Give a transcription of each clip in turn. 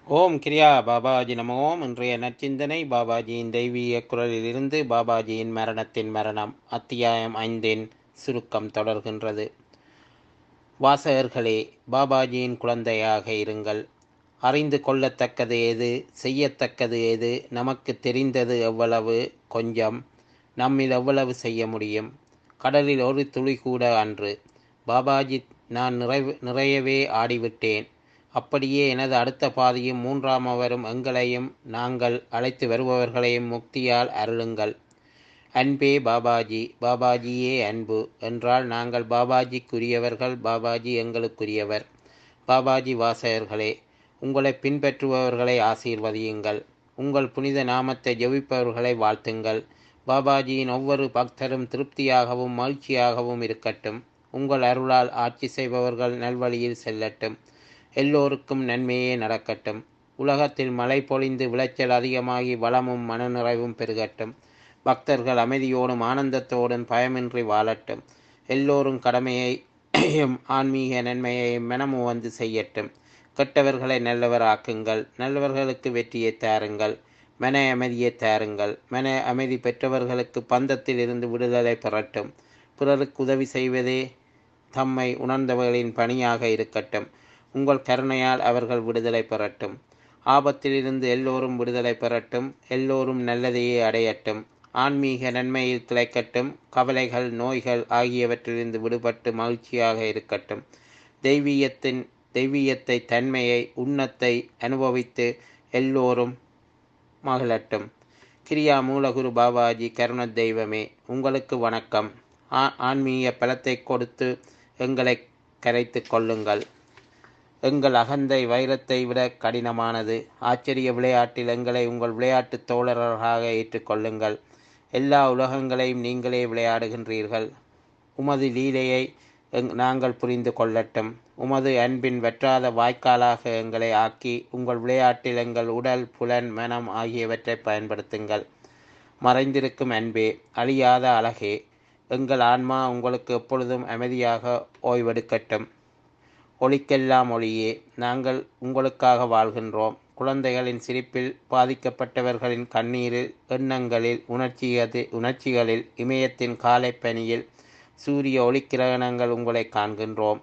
ஓம் கிரியா பாபாஜி நம ஓம் இன்றைய நற்சிந்தனை பாபாஜியின் தெய்வீக குரலிலிருந்து பாபாஜியின் மரணத்தின் மரணம் அத்தியாயம் ஐந்தின் சுருக்கம் தொடர்கின்றது வாசகர்களே பாபாஜியின் குழந்தையாக இருங்கள் அறிந்து கொள்ளத்தக்கது எது செய்யத்தக்கது எது நமக்கு தெரிந்தது எவ்வளவு கொஞ்சம் நம்மில் எவ்வளவு செய்ய முடியும் கடலில் ஒரு துளி கூட அன்று பாபாஜி நான் நிறைவு நிறையவே ஆடிவிட்டேன் அப்படியே எனது அடுத்த பாதியும் மூன்றாமவரும் எங்களையும் நாங்கள் அழைத்து வருபவர்களையும் முக்தியால் அருளுங்கள் அன்பே பாபாஜி பாபாஜியே அன்பு என்றால் நாங்கள் பாபாஜிக்குரியவர்கள் பாபாஜி எங்களுக்குரியவர் பாபாஜி வாசகர்களே உங்களை பின்பற்றுபவர்களை ஆசீர்வதியுங்கள் உங்கள் புனித நாமத்தை ஜெபிப்பவர்களை வாழ்த்துங்கள் பாபாஜியின் ஒவ்வொரு பக்தரும் திருப்தியாகவும் மகிழ்ச்சியாகவும் இருக்கட்டும் உங்கள் அருளால் ஆட்சி செய்பவர்கள் நல்வழியில் செல்லட்டும் எல்லோருக்கும் நன்மையே நடக்கட்டும் உலகத்தில் மழை பொழிந்து விளைச்சல் அதிகமாகி வளமும் மனநிறைவும் பெருகட்டும் பக்தர்கள் அமைதியோடும் ஆனந்தத்தோடும் பயமின்றி வாழட்டும் எல்லோரும் கடமையையும் ஆன்மீக நன்மையையும் மனமு வந்து செய்யட்டும் கெட்டவர்களை நல்லவராக்குங்கள் நல்லவர்களுக்கு வெற்றியை தாருங்கள் மன அமைதியை தாருங்கள் மன அமைதி பெற்றவர்களுக்கு பந்தத்தில் இருந்து விடுதலை பெறட்டும் பிறருக்கு உதவி செய்வதே தம்மை உணர்ந்தவர்களின் பணியாக இருக்கட்டும் உங்கள் கருணையால் அவர்கள் விடுதலை பெறட்டும் ஆபத்திலிருந்து எல்லோரும் விடுதலை பெறட்டும் எல்லோரும் நல்லதையே அடையட்டும் ஆன்மீக நன்மையில் திளைக்கட்டும் கவலைகள் நோய்கள் ஆகியவற்றிலிருந்து விடுபட்டு மகிழ்ச்சியாக இருக்கட்டும் தெய்வீகத்தின் தெய்வீகத்தை தன்மையை உன்னத்தை அனுபவித்து எல்லோரும் மகிழட்டும் கிரியா மூலகுரு பாபாஜி கருண தெய்வமே உங்களுக்கு வணக்கம் ஆன்மீக பலத்தை கொடுத்து எங்களை கரைத்து கொள்ளுங்கள் எங்கள் அகந்தை வைரத்தை விட கடினமானது ஆச்சரிய விளையாட்டில் எங்களை உங்கள் விளையாட்டு தோழர்களாக ஏற்றுக்கொள்ளுங்கள் எல்லா உலகங்களையும் நீங்களே விளையாடுகின்றீர்கள் உமது லீலையை எங் நாங்கள் புரிந்து கொள்ளட்டும் உமது அன்பின் வற்றாத வாய்க்காலாக எங்களை ஆக்கி உங்கள் விளையாட்டில் எங்கள் உடல் புலன் மனம் ஆகியவற்றை பயன்படுத்துங்கள் மறைந்திருக்கும் அன்பே அழியாத அழகே எங்கள் ஆன்மா உங்களுக்கு எப்பொழுதும் அமைதியாக ஓய்வெடுக்கட்டும் ஒளிக்கெல்லாம் ஒளியே நாங்கள் உங்களுக்காக வாழ்கின்றோம் குழந்தைகளின் சிரிப்பில் பாதிக்கப்பட்டவர்களின் கண்ணீரில் எண்ணங்களில் உணர்ச்சியது உணர்ச்சிகளில் இமயத்தின் காலை பனியில் சூரிய ஒளிக்கிரகணங்கள் உங்களை காண்கின்றோம்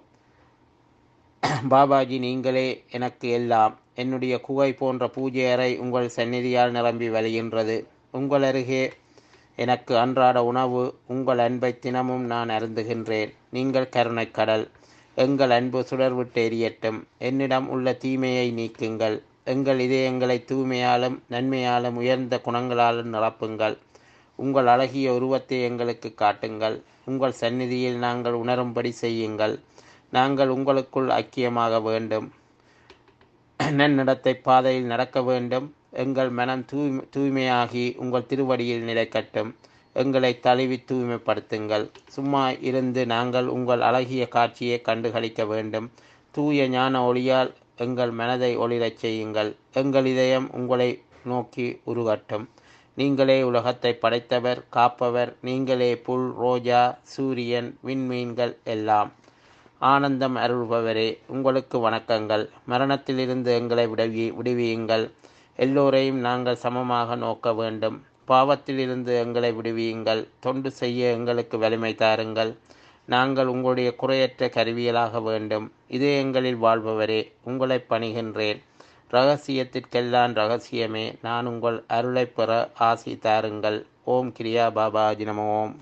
பாபாஜி நீங்களே எனக்கு எல்லாம் என்னுடைய குகை போன்ற பூஜை அறை உங்கள் சந்நிதியால் நிரம்பி வழிகின்றது உங்கள் அருகே எனக்கு அன்றாட உணவு உங்கள் அன்பை தினமும் நான் அருந்துகின்றேன் நீங்கள் கருணை கடல் எங்கள் அன்பு சுடர்விட்டு எரியட்டும் என்னிடம் உள்ள தீமையை நீக்குங்கள் எங்கள் இதயங்களை தூய்மையாலும் நன்மையாலும் உயர்ந்த குணங்களாலும் நிரப்புங்கள் உங்கள் அழகிய உருவத்தை எங்களுக்கு காட்டுங்கள் உங்கள் சந்நிதியில் நாங்கள் உணரும்படி செய்யுங்கள் நாங்கள் உங்களுக்குள் ஐக்கியமாக வேண்டும் நன்னடத்தை பாதையில் நடக்க வேண்டும் எங்கள் மனம் தூய்மை தூய்மையாகி உங்கள் திருவடியில் நிலைக்கட்டும் எங்களை தழுவி தூய்மைப்படுத்துங்கள் சும்மா இருந்து நாங்கள் உங்கள் அழகிய காட்சியை கண்டுகளிக்க வேண்டும் தூய ஞான ஒளியால் எங்கள் மனதை ஒளிரச் செய்யுங்கள் எங்கள் இதயம் உங்களை நோக்கி உருகட்டும் நீங்களே உலகத்தை படைத்தவர் காப்பவர் நீங்களே புல் ரோஜா சூரியன் விண்மீன்கள் எல்லாம் ஆனந்தம் அருள்பவரே உங்களுக்கு வணக்கங்கள் மரணத்திலிருந்து எங்களை விடுவி விடுவியுங்கள் எல்லோரையும் நாங்கள் சமமாக நோக்க வேண்டும் பாவத்திலிருந்து எங்களை விடுவியுங்கள் தொண்டு செய்ய எங்களுக்கு வலிமை தாருங்கள் நாங்கள் உங்களுடைய குறையற்ற கருவியலாக வேண்டும் இதே எங்களில் வாழ்பவரே உங்களை பணிகின்றேன் ரகசியத்திற்கெல்லாம் ரகசியமே நான் உங்கள் அருளை பெற ஆசி தாருங்கள் ஓம் கிரியா பாபாஜி நம ஓம்